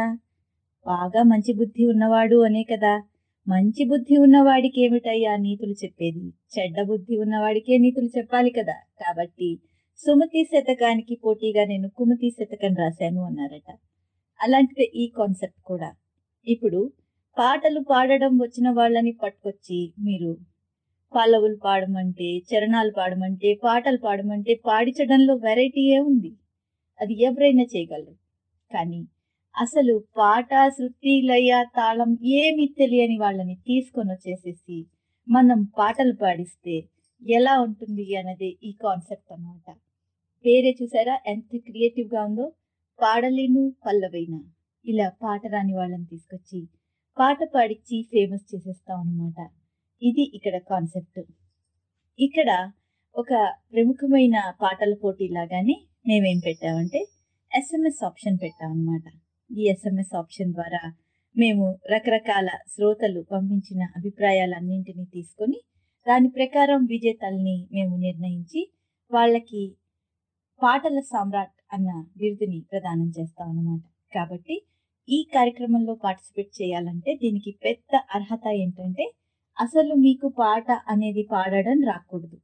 [SPEAKER 3] బాగా మంచి బుద్ధి ఉన్నవాడు అనే కదా మంచి బుద్ధి ఉన్నవాడికి ఏమిటయ్యా నీతులు చెప్పేది చెడ్డ బుద్ధి ఉన్నవాడికే నీతులు చెప్పాలి కదా కాబట్టి సుమతి శతకానికి పోటీగా నేను కుమతి శతకం రాశాను అన్నారట అలాంటిదే ఈ కాన్సెప్ట్ కూడా ఇప్పుడు పాటలు పాడడం వచ్చిన వాళ్ళని పట్టుకొచ్చి మీరు పల్లవులు పాడమంటే చరణాలు పాడమంటే పాటలు పాడమంటే పాడించడంలో వెరైటీ ఏ ఉంది అది ఎవరైనా చేయగలరు కానీ అసలు పాట శృతి లయ తాళం ఏమీ తెలియని వాళ్ళని తీసుకొని వచ్చేసేసి మనం పాటలు పాడిస్తే ఎలా ఉంటుంది అన్నది ఈ కాన్సెప్ట్ అన్నమాట పేరే చూసారా ఎంత క్రియేటివ్ గా ఉందో పాడలేను పల్లవైన ఇలా పాట రాని వాళ్ళని తీసుకొచ్చి పాట పాడిచ్చి ఫేమస్ చేసేస్తాం అనమాట ఇది ఇక్కడ కాన్సెప్ట్ ఇక్కడ ఒక ప్రముఖమైన పాటల పోటీ లాగానే మేమేం పెట్టామంటే ఎస్ఎంఎస్ ఆప్షన్ పెట్టామన్నమాట ఈ ఎస్ఎంఎస్ ఆప్షన్ ద్వారా మేము రకరకాల శ్రోతలు పంపించిన అభిప్రాయాలన్నింటినీ తీసుకొని దాని ప్రకారం విజేతల్ని మేము నిర్ణయించి వాళ్ళకి పాటల సామ్రాట్ అన్న బిరుదుని ప్రదానం చేస్తాం అన్నమాట కాబట్టి ఈ కార్యక్రమంలో పార్టిసిపేట్ చేయాలంటే దీనికి పెద్ద అర్హత ఏంటంటే అసలు మీకు పాట అనేది పాడడం రాకూడదు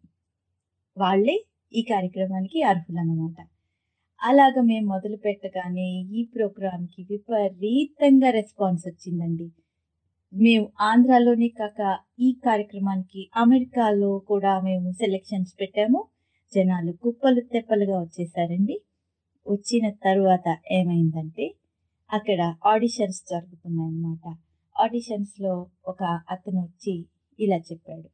[SPEAKER 3] వాళ్ళే ఈ కార్యక్రమానికి అర్హులన్నమాట అలాగ మేము మొదలు పెట్టగానే ఈ ప్రోగ్రాంకి విపరీతంగా రెస్పాన్స్ వచ్చిందండి మేము ఆంధ్రాలోనే కాక ఈ కార్యక్రమానికి అమెరికాలో కూడా మేము సెలెక్షన్స్ పెట్టాము జనాలు కుప్పలు తెప్పలుగా వచ్చేసారండి వచ్చిన తరువాత ఏమైందంటే అక్కడ ఆడిషన్స్ జరుగుతున్నాయి అన్నమాట ఆడిషన్స్లో ఒక అతను వచ్చి ఇలా చెప్పాడు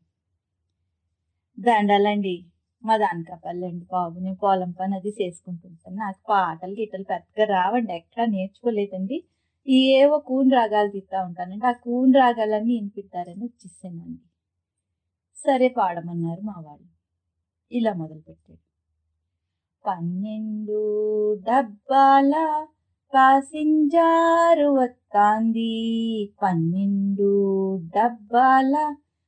[SPEAKER 3] దండాలండి మా దానికప్పల్లండి బాబు నేను పొలం పని అది చేసుకుంటుంటాను నాకు పాటలు గిట్టలు పెద్దగా రావండి ఎక్కడా నేర్చుకోలేదండి ఈ ఏవో కూని రాగాలు తీస్తా ఉంటానండి ఆ కూని రాగాలన్నీ వినిపిస్తారని వచ్చేసానండి సరే పాడమన్నారు మా వాళ్ళు ఇలా మొదలుపెట్టాడు పన్నెండు డబ్బాల పాసింజారు వత్తాంది పన్నెండు డబ్బాల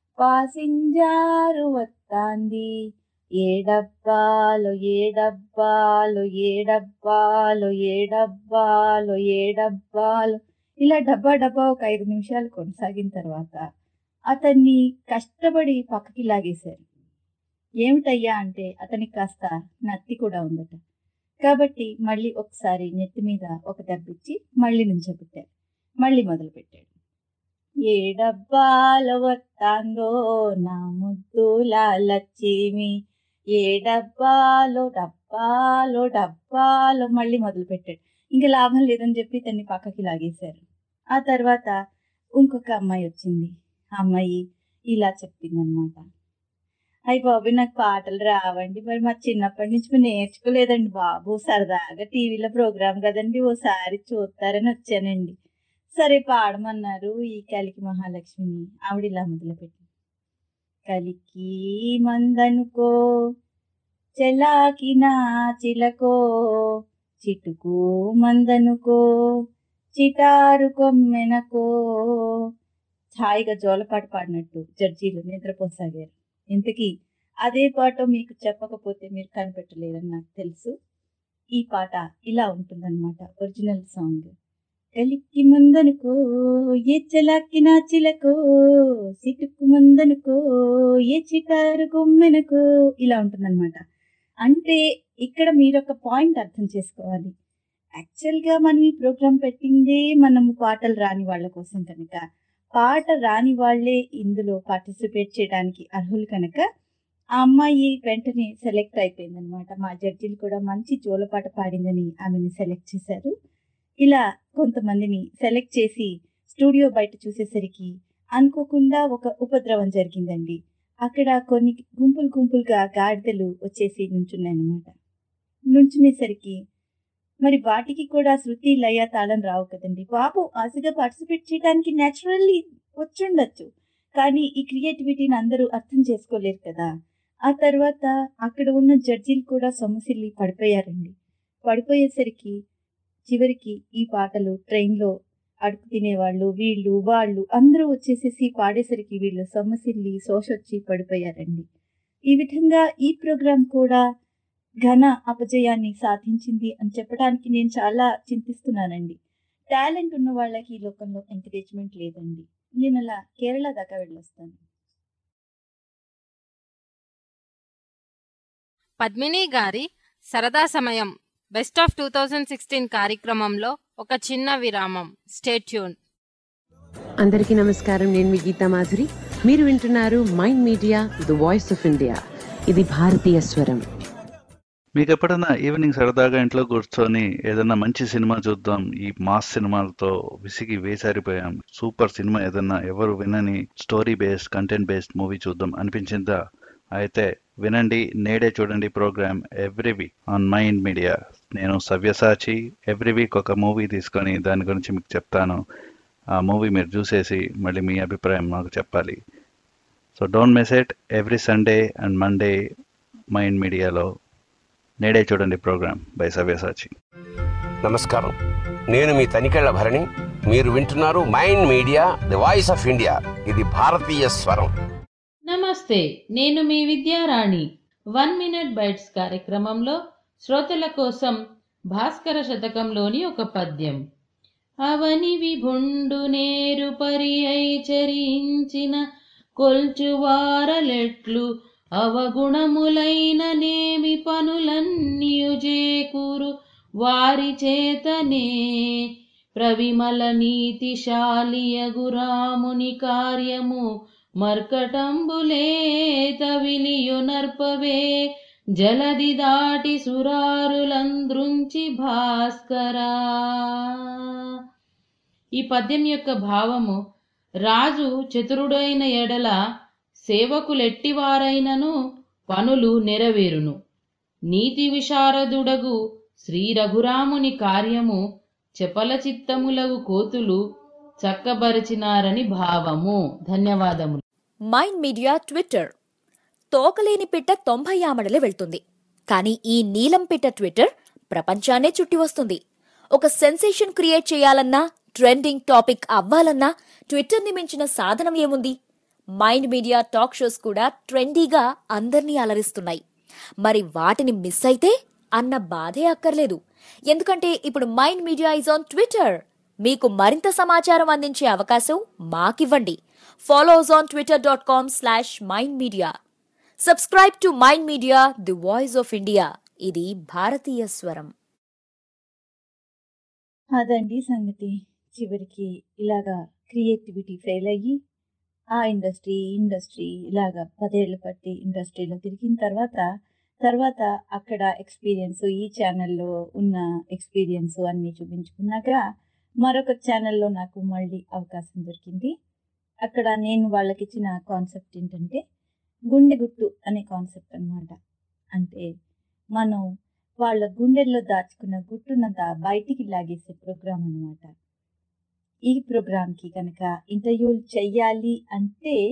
[SPEAKER 3] పాసింజారు వత్తాంది ఏ డబ్బాలో ఏ డబ్బాలో ఏ డబ్బాలో ఏ డబ్బాలో ఏ డబ్బాలో ఇలా డబ్బా డబ్బా ఒక ఐదు నిమిషాలు కొనసాగిన తర్వాత అతన్ని కష్టపడి పక్కకి లాగేశారు ఏమిటయ్యా అంటే అతనికి కాస్త నత్తి కూడా ఉందట కాబట్టి మళ్ళీ ఒకసారి నెత్తి మీద ఒక దెబ్బిచ్చి మళ్ళీ నుంచోబెట్టారు మళ్ళీ మొదలుపెట్టాడు ఏ డబ్బాలో వస్తాందో నా ముద్దుల లక్ష్మి ఏ డబ్బాలో డబ్బాలో డబ్బాలో మళ్ళీ మొదలుపెట్టాడు ఇంకా లాభం లేదని చెప్పి తన్ని పక్కకి లాగేశారు ఆ తర్వాత ఇంకొక అమ్మాయి వచ్చింది ఆ అమ్మాయి ఇలా చెప్పిందనమాట అయ్యి బాబు నాకు పాటలు రావండి మరి మా చిన్నప్పటి నుంచి మేము నేర్చుకోలేదండి బాబు సరదాగా టీవీలో ప్రోగ్రామ్ కదండి ఓసారి చూస్తారని వచ్చానండి సరే పాడమన్నారు ఈ కలికి మహాలక్ష్మిని ఆవిడ ఇలా మొదలుపెట్టింది కలికి మందనుకో చెలాకిన చిలకో చిటుకు మందనుకో చిటారు కొమ్మెనకో హాయిగా జోలపాట పాడినట్టు జడ్జీలు నిద్రపోసాగారు ఇంతకీ అదే పాట మీకు చెప్పకపోతే మీరు కనిపెట్టలేరని నాకు తెలుసు ఈ పాట ఇలా ఉంటుందన్నమాట ఒరిజినల్ సాంగ్ కలికి ముందనుకో ఏ చెలాకినా చిలకో సిటుకు ముందనుకో ఏ చిటారు కొమ్మెనకో ఇలా ఉంటుందన్నమాట అంటే ఇక్కడ మీరు ఒక పాయింట్ అర్థం చేసుకోవాలి యాక్చువల్గా మనం ఈ ప్రోగ్రాం పెట్టిందే మనము పాటలు రాని వాళ్ళ కోసం కనుక పాట రాని వాళ్ళే ఇందులో పార్టిసిపేట్ చేయడానికి అర్హులు కనుక ఆ అమ్మాయి వెంటనే సెలెక్ట్ అయిపోయింది అనమాట మా జడ్జిలు కూడా మంచి జోలపాట పాడిందని ఆమెని సెలెక్ట్ చేశారు ఇలా కొంతమందిని సెలెక్ట్ చేసి స్టూడియో బయట చూసేసరికి అనుకోకుండా ఒక ఉపద్రవం జరిగిందండి అక్కడ కొన్ని గుంపులు గుంపులుగా గాడిదలు వచ్చేసి నుంచున్నాయన్నమాట నుంచునేసరికి మరి వాటికి కూడా శృతి లయ తాళం రావు కదండి బాబు ఆశగా పార్టిసిపేట్ చేయడానికి న్యాచురల్లీ వచ్చుండొచ్చు కానీ ఈ క్రియేటివిటీని అందరూ అర్థం చేసుకోలేరు కదా ఆ తర్వాత అక్కడ ఉన్న జడ్జీలు కూడా సొమ్మసిల్లి పడిపోయారండి పడిపోయేసరికి చివరికి ఈ పాటలు ట్రైన్లో అడుగు తినేవాళ్ళు వీళ్ళు వాళ్ళు అందరూ వచ్చేసేసి పాడేసరికి వీళ్ళు సొమ్మసిల్లి శోషొచ్చి పడిపోయారండి ఈ విధంగా ఈ ప్రోగ్రాం కూడా ఘన అపజయాన్ని సాధించింది అని చెప్పడానికి నేను చాలా చింతిస్తున్నానండి టాలెంట్ ఉన్న వాళ్ళకి ఈ లోకంలో ఎంకరేజ్మెంట్ లేదండి నేను అలా కేరళ దాకా వెళ్ళొస్తాను
[SPEAKER 1] పద్మిని గారి సరదా సమయం best of two thousand sixteen కార్యక్రమంలో ఒక చిన్న విరామం స్టేట్యూన్
[SPEAKER 17] అందరికీ నమస్కారం నేను మీ గీతా మాధురి మీరు వింటున్నారు Mind Media the voice of India ఇది భారతీయ స్వరం
[SPEAKER 18] మీకు ఎప్పుడైనా ఈవినింగ్ సరదాగా ఇంట్లో కూర్చొని ఏదైనా మంచి సినిమా చూద్దాం ఈ మాస్ సినిమాలతో విసిగి వేసారిపోయాం సూపర్ సినిమా ఏదైనా ఎవరు వినని story based content based movie చూద్దాం అనిపించిందా అయితే వినండి నేడే చూడండి program every week on Mind Media నేను సవ్యసాచి ఎవ్రీ వీక్ ఒక మూవీ తీసుకొని దాని గురించి మీకు చెప్తాను ఆ మూవీ మీరు చూసేసి మళ్ళీ మీ అభిప్రాయం మాకు చెప్పాలి so don't miss it every Sunday and Monday Mind మీడియాలో నేడే చూడండి ప్రోగ్రామ్ బై సవ్యసాచి
[SPEAKER 19] నమస్కారం నేను మీ తనికెళ్ల భరణి మీరు వింటున్నారు Mind Media the voice of India ఇది భారతీయ స్వరం
[SPEAKER 11] నమస్తే నేను మీ విద్యారాణి వన్ మినిట్ బైట్స్ కార్యక్రమంలో శ్రోతల కోసం భాస్కర శతకంలోని ఒక పద్యం అవని విభుండు నేరు పరి చరించిన కొల్చువారలెట్లు అవగుణములైన నేమి పనులన్నీయు చేకూరు వారి చేతనే ప్రవిమల నీతిశాలియగురాముని కార్యము మర్కటంబులేత విలియు నర్పవే జలది దాటి సురారులంద్రుంచి భాస్కరా ఈ పద్యం యొక్క భావము రాజు చతురుడైన ఎడల సేవకులెట్టివారైనను పనులు నెరవేరును నీతి విశారదుడగు శ్రీ రఘురాముని కార్యము చపల చిత్తములగు కోతులు చక్కబరిచినారని భావము ధన్యవాదములు
[SPEAKER 8] మైండ్ మీడియా ట్విట్టర్ తోకలేని పిట్ట తొంభై ఆమడలే వెళ్తుంది కానీ ఈ నీలం పిట్ట ట్విట్టర్ ప్రపంచాన్నే చుట్టి వస్తుంది ఒక సెన్సేషన్ క్రియేట్ చేయాలన్నా ట్రెండింగ్ టాపిక్ అవ్వాలన్నా ట్విట్టర్ని మించిన సాధనం ఏముంది మైండ్ మీడియా టాక్ షోస్ కూడా ట్రెండీగా అందర్నీ అలరిస్తున్నాయి మరి వాటిని మిస్ అయితే అన్న బాధే అక్కర్లేదు ఎందుకంటే ఇప్పుడు Mind Media is on Twitter మీకు మరింత సమాచారం అందించే అవకాశం మాకివ్వండి follow us on Twitter dot com slash Mind Media subscribe to Mind Media the voice of India ఇది భారతీయ స్వరం
[SPEAKER 3] అదండి సంగతి చివరికి ఇలాగా క్రియేటివిటీ ఫెయిల్ అయ్యి ఆ ఇండస్ట్రీ ఇండస్ట్రీ ఇలాగా పదేళ్ళు పట్టి ఇండస్ట్రీలో తిరిగిన తర్వాత తర్వాత అక్కడ ఎక్స్పీరియన్స్ ఈ ఛానల్లో ఉన్న ఎక్స్పీరియన్స్ అన్నీ చూపించుకున్నాక మరొక ఛానల్లో నాకు మళ్ళీ అవకాశం దొరికింది అక్కడ నేను వాళ్ళకి ఇచ్చిన కాన్సెప్ట్ ఏంటంటే గుండె గుట్టు అనే కాన్సెప్ట్ అన్నమాట అంటే మనం వాళ్ళ గుండెల్లో దాచుకున్న గుట్టునంతా బయటికి లాగేసే ప్రోగ్రామ్ అన్నమాట ఈ ప్రోగ్రామ్కి కనుక ఇంటర్వ్యూలు చెయ్యాలి అంటే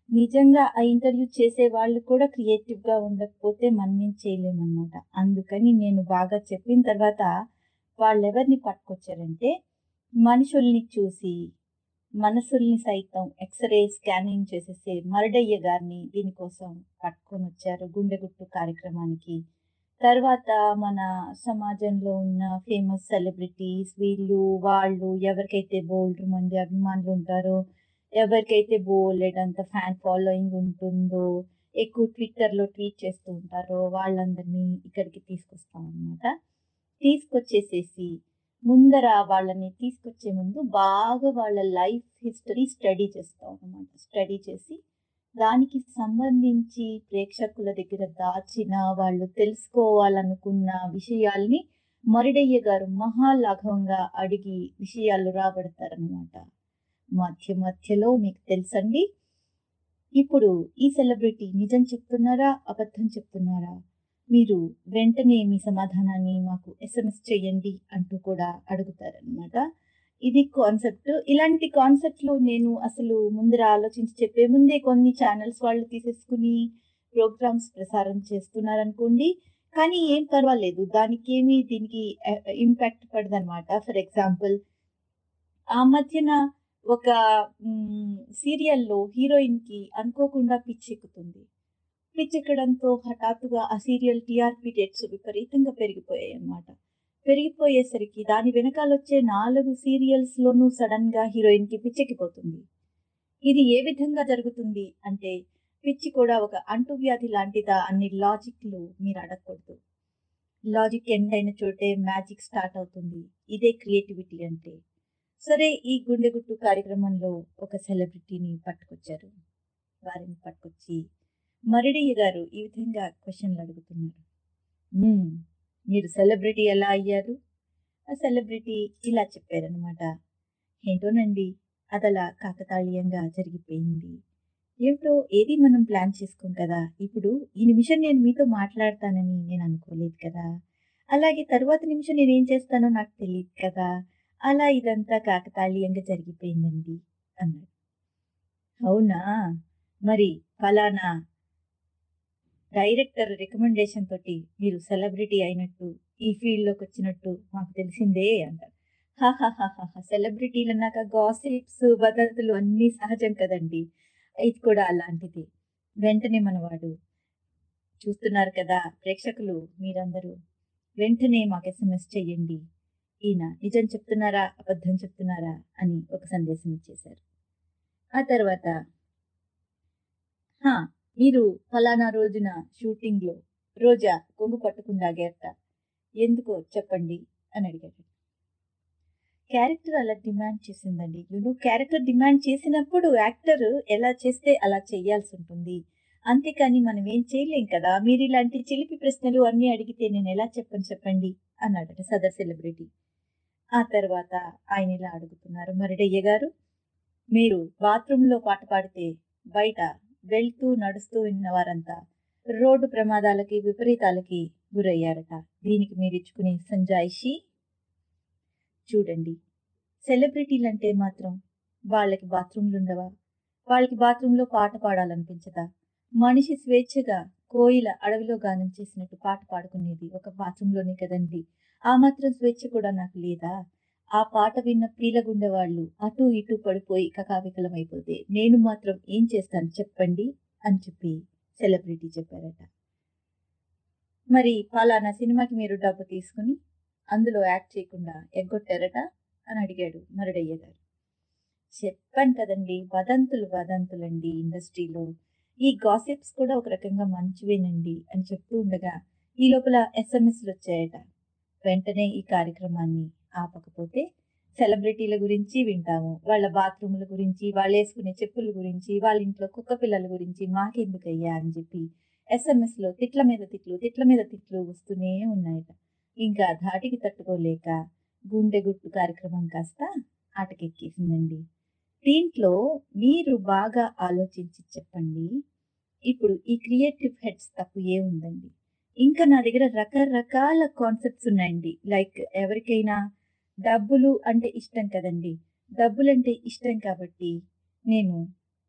[SPEAKER 3] నిజంగా ఆ ఇంటర్వ్యూ చేసే వాళ్ళు కూడా క్రియేటివ్ గా ఉండకపోతే మనం ఏం చేయలేమన్నమాట అందుకని నేను బాగా చెప్పిన తర్వాత వాళ్ళెవరిని పట్టుకొచ్చారంటే మనుషుల్ని చూసి మనసుల్ని సైతం ఎక్స్రే స్కానింగ్ చేసేసే మరడయ్య గారిని దీనికోసం పట్టుకొని వచ్చారు గుండెగుట్టు కార్యక్రమానికి తర్వాత మన సమాజంలో ఉన్న ఫేమస్ సెలబ్రిటీస్ వీళ్ళు వాళ్ళు ఎవరికైతే బోల్డ్ మంది అభిమానులు ఉంటారో ఎవరికైతే బోలెడంత ఫ్యాన్ ఫాలోయింగ్ ఉంటుందో ఎక్కువ ట్విట్టర్లో ట్వీట్ చేస్తూ ఉంటారో వాళ్ళందరినీ ఇక్కడికి తీసుకొస్తాం అనమాట తీసుకొచ్చేసేసి ముందర వాళ్ళని తీసుకొచ్చే ముందు బాగా వాళ్ళ లైఫ్ హిస్టరీ స్టడీ చేస్తాం అనమాట స్టడీ చేసి దానికి సంబంధించి ప్రేక్షకుల దగ్గర దాచిన వాళ్ళు తెలుసుకోవాలనుకున్న విషయాల్ని మరిడయ్య గారు మహాలాఘవంగా అడిగి విషయాలు రాబడతారనమాట మధ్య మధ్యలో మీకు తెలుసండి ఇప్పుడు ఈ సెలబ్రిటీ నిజం చెప్తున్నారా అబద్ధం చెప్తున్నారా మీరు వెంటనే మీ సమాధానాన్ని మాకు ఎస్ఎంఎస్ చేయండి అంటూ కూడా అడుగుతారనమాట ఇది కాన్సెప్ట్ ఇలాంటి కాన్సెప్ట్లు నేను అసలు ముందర ఆలోచించి చెప్పే ముందే కొన్ని ఛానల్స్ వాళ్ళు తీసేసుకుని ప్రోగ్రామ్స్ ప్రసారం చేస్తున్నారనుకోండి కానీ ఏం పర్వాలేదు దానికి ఏమి దీనికి ఇంపాక్ట్ పడదనమాట ఫర్ ఎగ్జాంపుల్ ఆ మధ్యన ఒక సీరియల్లో హీరోయిన్ కి అనుకోకుండా పిచ్చెక్కుతుంది పిచ్చెక్కడంతో హఠాత్తుగా ఆ సీరియల్ టీఆర్పీ రేట్స్ విపరీతంగా పెరిగిపోయాయి అన్నమాట పెరిగిపోయేసరికి దాని వెనకాల వచ్చే నాలుగు సీరియల్స్ లోనూ సడన్ గా హీరోయిన్ కి పిచ్చెక్కిపోతుంది ఇది ఏ విధంగా జరుగుతుంది అంటే పిచ్చి కూడా ఒక అంటువ్యాధి లాంటిదా అన్ని లాజిక్లు మీరు అడగకూడదు లాజిక్ ఎండ్ అయిన చోటే మ్యాజిక్ స్టార్ట్ అవుతుంది ఇదే క్రియేటివిటీ అంటే సరే ఈ గుండెగుట్టు కార్యక్రమంలో ఒక సెలబ్రిటీని పట్టుకొచ్చారు వారిని పట్టుకొచ్చి మరిడయ్య గారు ఈ విధంగా క్వశ్చన్లు అడుగుతున్నారు "మ్మ్, మీరు సెలబ్రిటీ ఎలా అయ్యారు ఆ సెలబ్రిటీ ఇలా చెప్పారనమాట ఏంటోనండి అదలా కాకతాళీయంగా జరిగిపోయింది ఏమిటో ఏది మనం ప్లాన్ చేసుకోం కదా ఇప్పుడు ఈ నిమిషం నేను మీతో మాట్లాడతానని నేను అనుకోలేదు కదా అలాగే తరువాత నిమిషం నేను ఏం చేస్తానో నాకు తెలియదు కదా అలా ఇదంతా కాకతాళీయంగా జరిగిపోయిందండి అన్నాడు అవునా మరి ఫలానా డైరెక్టర్ రికమెండేషన్ తోటి మీరు సెలబ్రిటీ అయినట్టు ఈ ఫీల్డ్లోకి వచ్చినట్టు మాకు తెలిసిందే అంటారు సెలబ్రిటీలు అన్నాక గాసిప్స్ వదంతులు అన్నీ సహజం కదండి ఇది కూడా అలాంటిది వెంటనే మనవాడు చూస్తున్నారు కదా ప్రేక్షకులు మీరందరూ వెంటనే మాకు ఎస్ఎంఎస్ చెయ్యండి ఈయన నిజం చెప్తున్నారా అబద్ధం చెప్తున్నారా అని ఒక సందేశం ఇచ్చేశారు ఆ తర్వాత "హా, మీరు ఫలానా రోజున షూటింగ్ లో రోజా కొంగు పట్టుకుని లాగేట ఎందుకో చెప్పండి అని అడిగాడు క్యారెక్టర్ అలా డిమాండ్ చేసిందండి యూనో క్యారెక్టర్ డిమాండ్ చేసినప్పుడు యాక్టర్ ఎలా చేస్తే అలా చేయాల్సి ఉంటుంది అంతేకాని మనం ఏం చేయలేం కదా మీరు ఇలాంటి చిలిపి ప్రశ్నలు అన్ని అడిగితే నేను ఎలా చెప్పను చెప్పండి అన్నాడట సదర్ సెలబ్రిటీ ఆ తర్వాత ఆయన ఇలా అడుగుతున్నారు మరిడయ్య గారు మీరు బాత్రూంలో పాట పాడితే బయట వెళ్తూ నడుస్తూ విన్న వారంతా రోడ్డు ప్రమాదాలకి విపరీతాలకి గురయ్యారట దీనికి మీరు ఇచ్చుకునే సంజాయిషి చూడండి సెలబ్రిటీలంటే మాత్రం వాళ్ళకి బాత్రూమ్లు ఉండవా వాళ్ళకి బాత్రూంలో పాట పాడాలనిపించదా మనిషి స్వేచ్ఛగా కోయిల అడవిలో గానం చేసినట్టు పాట పాడుకునేది ఒక బాత్రూంలోనే కదండి ఆ మాత్రం స్వేచ్ఛ కూడా నాకు లేదా ఆ పాట విన్న పీలగుండె వాళ్ళు అటు ఇటు పడిపోయి కకావికలమైపోతే నేను మాత్రం ఏం చేస్తాను చెప్పండి అని చెప్పి సెలబ్రిటీ చెప్పారట మరి ఫలానా సినిమాకి మీరు డబ్బు తీసుకుని అందులో యాక్ట్ చేయకుండా ఎగ్గొట్టారట అని అడిగాడు మరుడయ్య గారు చెప్పాను కదండి వదంతులు వదంతులండి ఇండస్ట్రీలో ఈ గాసిప్స్ కూడా ఒక రకంగా మంచివేనండి అని చెప్తూ ఉండగా ఈ లోపల ఎస్ఎంఎస్లు వచ్చాయట వెంటనే ఈ కార్యక్రమాన్ని ఆపకపోతే సెలబ్రిటీల గురించి వింటాము వాళ్ళ బాత్రూముల గురించి వాళ్ళు వేసుకునే చెప్పుల గురించి వాళ్ళ ఇంట్లో కుక్క పిల్లల గురించి మాకెందుకయ్యా అని చెప్పి ఎస్ఎంఎస్ లో తిట్ల మీద తిట్లు తిట్ల మీద తిట్లు వస్తూనే ఉన్నాయట ఇంకా ధాటికి తట్టుకోలేక గుండె గుట్టు కార్యక్రమం కాస్త ఆటకెక్కేసిందండి దీంట్లో మీరు బాగా ఆలోచించి చెప్పండి ఇప్పుడు ఈ క్రియేటివ్ హెడ్స్ తప్పు ఏముందండి ఇంకా నా దగ్గర రకరకాల కాన్సెప్ట్స్ ఉన్నాయండి లైక్ ఎవరికైనా డబ్బులు అంటే ఇష్టం కదండి డబ్బులంటే ఇష్టం కాబట్టి నేను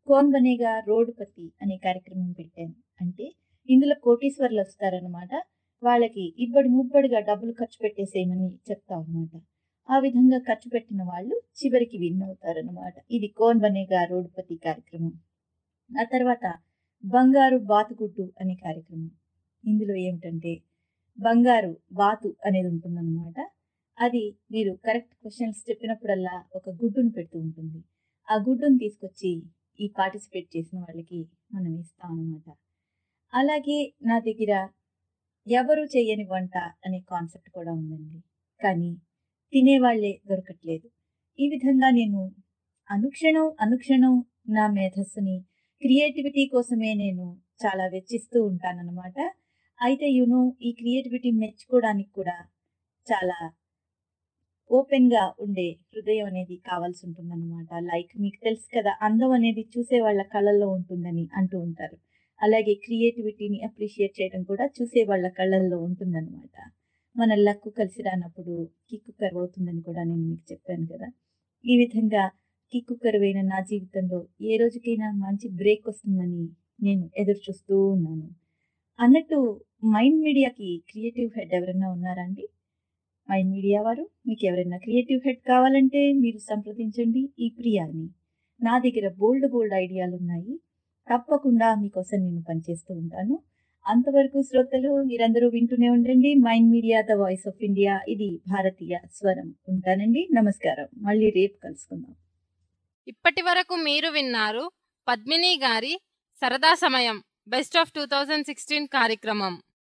[SPEAKER 3] కోన్ బనేగా రోడ్డుపతి అనే కార్యక్రమం పెట్టాను అంటే ఇందులో కోటీశ్వర్లు వస్తారనమాట వాళ్ళకి ఇబ్బడి ముబ్బడిగా డబ్బులు ఖర్చు పెట్టేసేయమని చెప్తాం అనమాట ఆ విధంగా ఖర్చు పెట్టిన వాళ్ళు చివరికి విన్ అవుతారనమాట ఇది కోన్ బనేగా రోడ్డుపతి కార్యక్రమం ఆ తర్వాత బంగారు బాతుగుడ్డు అనే కార్యక్రమం ఇందులో ఏమిటంటే బంగారు బాతు అనేది ఉంటుందన్నమాట అది మీరు కరెక్ట్ క్వశ్చన్స్ చెప్పినప్పుడల్లా ఒక గుడ్డును పెడుతూ ఉంటుంది ఆ గుడ్డును తీసుకొచ్చి ఈ పార్టిసిపేట్ చేసిన వాళ్ళకి మనం ఇస్తాం అనమాట అలాగే నా దగ్గర ఎవరు చేయని వంట అనే కాన్సెప్ట్ కూడా ఉందండి కానీ తినేవాళ్లే దొరకట్లేదు ఈ విధంగా నేను అనుక్షణం అనుక్షణం నా మేధస్సుని క్రియేటివిటీ కోసమే నేను చాలా వెచ్చిస్తూ ఉంటానన్నమాట అయితే యూనో ఈ క్రియేటివిటీ మెచ్చుకోవడానికి కూడా చాలా ఓపెన్ గా ఉండే హృదయం అనేది కావాల్సి ఉంటుందన్నమాట లైక్ మీకు తెలుసు కదా అందం అనేది చూసే వాళ్ళ కళ్ళల్లో ఉంటుందని అంటూ ఉంటారు అలాగే క్రియేటివిటీని అప్రిషియేట్ చేయడం కూడా చూసే వాళ్ళ కళ్ళల్లో ఉంటుందన్నమాట మన లక్కు కలిసి రానప్పుడు కిక్కు కరువు అవుతుందని కూడా నేను మీకు చెప్పాను కదా ఈ విధంగా కిక్కు కరువైన నా జీవితంలో ఏ రోజుకైనా మంచి బ్రేక్ వస్తుందని నేను ఎదురు చూస్తూ ఉన్నాను అన్నట్టు మైండ్ మీడియాకి క్రియేటివ్ హెడ్ ఎవరైనా ఉన్నారా అండి మైండ్ మీడియా వారు మీకు ఎవరైనా క్రియేటివ్ హెడ్ కావాలంటే మీరు సంప్రదించండి ఈ ప్రియాని నా దగ్గర బోల్డ్ బోల్డ్ ఐడియాలు ఉన్నాయి తప్పకుండా మీకోసం నేను పనిచేస్తూ ఉంటాను అంతవరకు శ్రోతలు మీరందరూ వింటూనే ఉండండి Mind Media the voice of India ఇది భారతీయ స్వరం ఉంటానండి నమస్కారం మళ్ళీ రేపు కలుసుకుందాం
[SPEAKER 1] ఇప్పటి వరకు మీరు విన్నారు పద్మిని గారి సరదా సమయం best of two thousand sixteen కార్యక్రమం